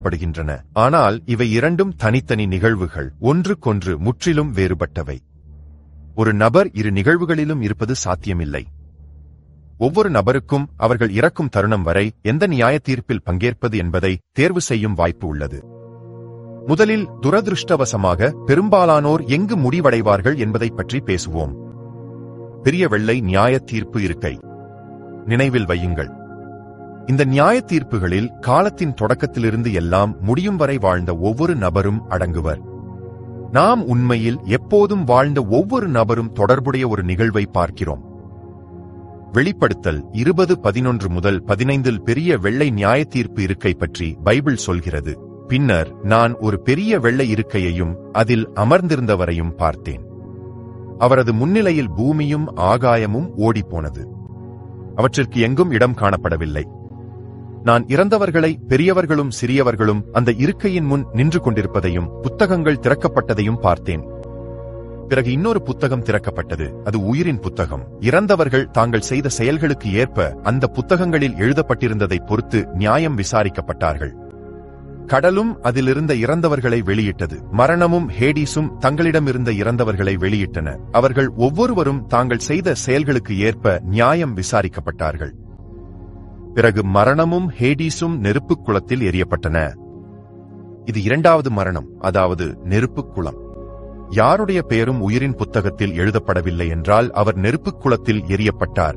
படுகின்றன ஆனால் இவை இரண்டும் தனித்தனி நிகழ்வுகள் ஒன்றுக்கொன்று முற்றிலும் வேறுபட்டவை ஒரு நபர் இரு நிகழ்வுகளிலும் இருப்பது சாத்தியமில்லை ஒவ்வொரு நபருக்கும் அவர்கள் இறக்கும் தருணம் வரை எந்த நியாய தீர்ப்பில் பங்கேற்பது என்பதை தேர்வு செய்யும் வாய்ப்பு உள்ளது முதலில் துரதிருஷ்டவசமாக பெரும்பாலானோர் எங்கு முடிவடைவார்கள் என்பதை பற்றி பேசுவோம் பெரிய வெள்ளை நியாய தீர்ப்பு இருக்கை நினைவில் வையுங்கள் இந்த நியாய தீர்ப்புகளில் காலத்தின் தொடக்கத்திலிருந்து எல்லாம் முடியும் வரை வாழ்ந்த ஒவ்வொரு நபரும் அடங்குவர் நாம் உண்மையில் எப்போதும் வாழ்ந்த ஒவ்வொரு நபரும் தொடர்புடைய ஒரு நிகழ்வை பார்க்கிறோம் வெளிப்படுத்தல் இருபது பதினொன்று முதல் பதினைந்தில் பெரிய வெள்ளை நியாய தீர்ப்பு இருக்கை பற்றி பைபிள் சொல்கிறது பின்னர் நான் ஒரு பெரிய வெள்ளை இருக்கையையும் அதில் அமர்ந்திருந்தவரையும் பார்த்தேன் அவரது முன்னிலையில் பூமியும் ஆகாயமும் ஓடிப்போனது அவற்றிற்கு எங்கும் இடம் காணப்படவில்லை நான் இறந்தவர்களை பெரியவர்களும் சிறியவர்களும் அந்த இருக்கையின் முன் நின்று கொண்டிருப்பதையும் புத்தகங்கள் திறக்கப்பட்டதையும் பார்த்தேன் பிறகு இன்னொரு புத்தகம் திறக்கப்பட்டது அது உயிரின் புத்தகம் இறந்தவர்கள் தாங்கள் செய்த செயல்களுக்கு ஏற்ப அந்த புத்தகங்களில் எழுதப்பட்டிருந்ததை பொறுத்து நியாயம் விசாரிக்கப்பட்டார்கள் கடலும் அதிலிருந்த இறந்தவர்களை வெளியிட்டது மரணமும் ஹேடிஸும் தங்களிடமிருந்த இறந்தவர்களை வெளியிட்டன அவர்கள் ஒவ்வொருவரும் தாங்கள் செய்த செயல்களுக்கு ஏற்ப நியாயம் விசாரிக்கப்பட்டார்கள் பிறகு மரணமும் ஹேடிஸும் நெருப்புக் குளத்தில் எரியப்பட்டன இது இரண்டாவது மரணம் அதாவது நெருப்புக் குளம் யாருடைய பெயரும் உயிரின் புத்தகத்தில் எழுதப்படவில்லை என்றால் அவர் நெருப்புக் குளத்தில் எரியப்பட்டார்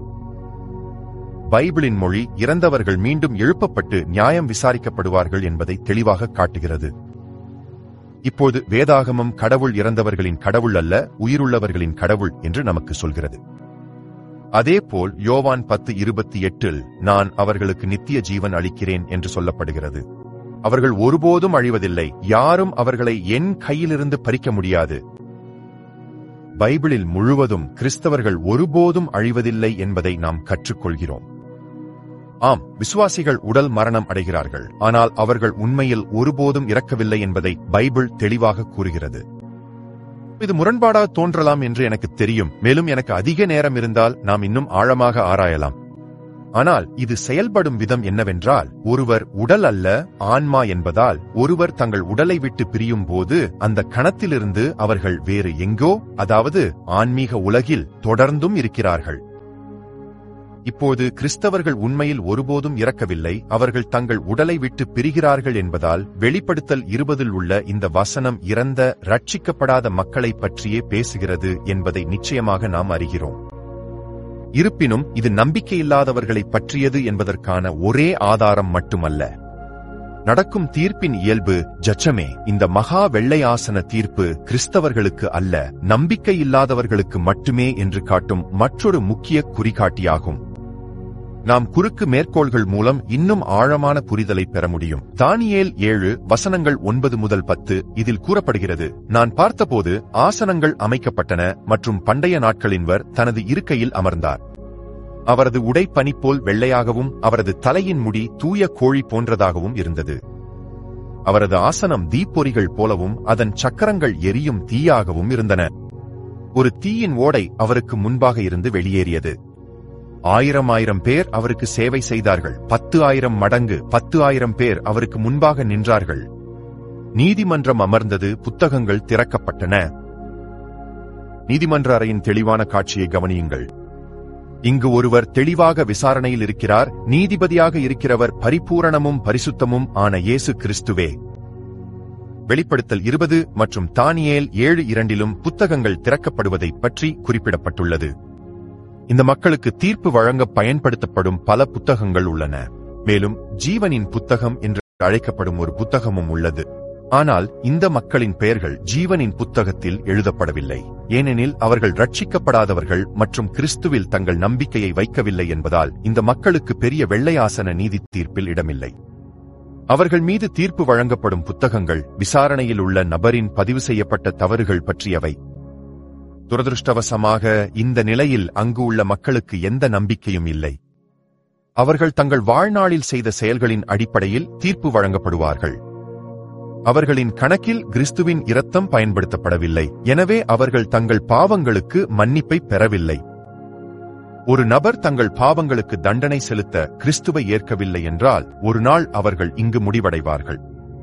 பைபிளின் மொழி இறந்தவர்கள் மீண்டும் எழுப்பப்பட்டு நியாயம் விசாரிக்கப்படுவார்கள் என்பதை தெளிவாக காட்டுகிறது இப்போது வேதாகமம் கடவுள் இறந்தவர்களின் கடவுள் அல்ல உயிருள்ளவர்களின் கடவுள் என்று நமக்கு சொல்கிறது அதேபோல் யோவான் பத்து இருபத்தி எட்டில் நான் அவர்களுக்கு நித்திய ஜீவன் அளிக்கிறேன் என்று சொல்லப்படுகிறது அவர்கள் ஒருபோதும் அழிவதில்லை யாரும் அவர்களை என் கையிலிருந்து பறிக்க முடியாது பைபிளில் முழுவதும் கிறிஸ்தவர்கள் ஒருபோதும் அழிவதில்லை என்பதை நாம் கற்றுக்கொள்கிறோம் ஆம் விசுவாசிகள் உடல் மரணம் அடைகிறார்கள் ஆனால் அவர்கள் உண்மையில் ஒருபோதும் இறக்கவில்லை என்பதை பைபிள் தெளிவாக கூறுகிறது இது முரண்பாடாக தோன்றலாம் என்று எனக்கு தெரியும் மேலும் எனக்கு அதிக நேரம் இருந்தால் நாம் இன்னும் ஆழமாக ஆராயலாம் ஆனால் இது செயல்படும் விதம் என்னவென்றால் ஒருவர் உடல் அல்ல ஆன்மா என்பதால் ஒருவர் தங்கள் உடலை விட்டு பிரியும் போது அந்த கணத்திலிருந்து அவர்கள் வேறு எங்கோ அதாவது ஆன்மீக உலகில் தொடர்ந்தும் இருக்கிறார்கள் இப்போது கிறிஸ்தவர்கள் உண்மையில் ஒருபோதும் இறக்கவில்லை அவர்கள் தங்கள் உடலை விட்டு பிரிகிறார்கள் என்பதால் வெளிப்படுத்தல் இருபதில் உள்ள இந்த வசனம் இறந்த ரட்சிக்கப்படாத மக்களை பற்றியே பேசுகிறது என்பதை நிச்சயமாக நாம் அறிகிறோம் இருப்பினும் இது நம்பிக்கையில்லாதவர்களை பற்றியது என்பதற்கான ஒரே ஆதாரம் மட்டுமல்ல நடக்கும் தீர்ப்பின் இயல்பு ஜச்சமே இந்த மகா வெள்ளை ஆசன தீர்ப்பு கிறிஸ்தவர்களுக்கு அல்ல நம்பிக்கையில்லாதவர்களுக்கு மட்டுமே என்று காட்டும் மற்றொரு முக்கிய குறிகாட்டியாகும் நாம் குறுக்கு மேற்கோள்கள் மூலம் இன்னும் ஆழமான புரிதலை பெற முடியும் தானியேல் ஏழு வசனங்கள் ஒன்பது முதல் பத்து இதில் கூறப்படுகிறது நான் பார்த்தபோது ஆசனங்கள் அமைக்கப்பட்டன மற்றும் பண்டைய நாட்களின்வர் தனது இருக்கையில் அமர்ந்தார் அவரது உடை பனி போல் வெள்ளையாகவும் அவரது தலையின் முடி தூய கோழி போன்றதாகவும் இருந்தது அவரது ஆசனம் தீப்பொறிகள் போலவும் அதன் சக்கரங்கள் எரியும் தீயாகவும் இருந்தன ஒரு தீயின் ஓடை அவருக்கு முன்பாக இருந்து வெளியேறியது ஆயிரம் ஆயிரம் பேர் அவருக்கு சேவை செய்தார்கள் பத்து ஆயிரம் மடங்கு பத்து ஆயிரம் பேர் அவருக்கு முன்பாக நின்றார்கள் நீதிமன்றம் அமர்ந்தது புத்தகங்கள் திறக்கப்பட்டன நீதிமன்ற அறையின் தெளிவான காட்சியை கவனியுங்கள் இங்கு ஒருவர் தெளிவாக விசாரணையில் இருக்கிறார் நீதிபதியாக இருக்கிறவர் பரிபூரணமும் பரிசுத்தமும் ஆன இயேசு கிறிஸ்துவே வெளிப்படுத்தல் இருபது மற்றும் தானியேல் ஏழு இரண்டிலும் புத்தகங்கள் திறக்கப்படுவதை பற்றி குறிப்பிடப்பட்டுள்ளது இந்த மக்களுக்கு தீர்ப்பு வழங்க பயன்படுத்தப்படும் பல புத்தகங்கள் உள்ளன மேலும் ஜீவனின் புத்தகம் என்று அழைக்கப்படும் ஒரு புத்தகமும் உள்ளது ஆனால் இந்த மக்களின் பெயர்கள் ஜீவனின் புத்தகத்தில் எழுதப்படவில்லை ஏனெனில் அவர்கள் ரட்சிக்கப்படாதவர்கள் மற்றும் கிறிஸ்துவில் தங்கள் நம்பிக்கையை வைக்கவில்லை என்பதால் இந்த மக்களுக்கு பெரிய வெள்ளையாசன நீதி தீர்ப்பில் இடமில்லை அவர்கள் மீது தீர்ப்பு வழங்கப்படும் புத்தகங்கள் விசாரணையில் உள்ள நபரின் பதிவு செய்யப்பட்ட தவறுகள் பற்றியவை துரதிருஷ்டவசமாக இந்த நிலையில் அங்கு உள்ள மக்களுக்கு எந்த நம்பிக்கையும் இல்லை அவர்கள் தங்கள் வாழ்நாளில் செய்த செயல்களின் அடிப்படையில் தீர்ப்பு வழங்கப்படுவார்கள் அவர்களின் கணக்கில் கிறிஸ்துவின் இரத்தம் பயன்படுத்தப்படவில்லை எனவே அவர்கள் தங்கள் பாவங்களுக்கு மன்னிப்பை பெறவில்லை ஒரு நபர் தங்கள் பாவங்களுக்கு தண்டனை செலுத்த கிறிஸ்துவை ஏற்கவில்லை என்றால் ஒரு நாள் அவர்கள் இங்கு முடிவடைவார்கள்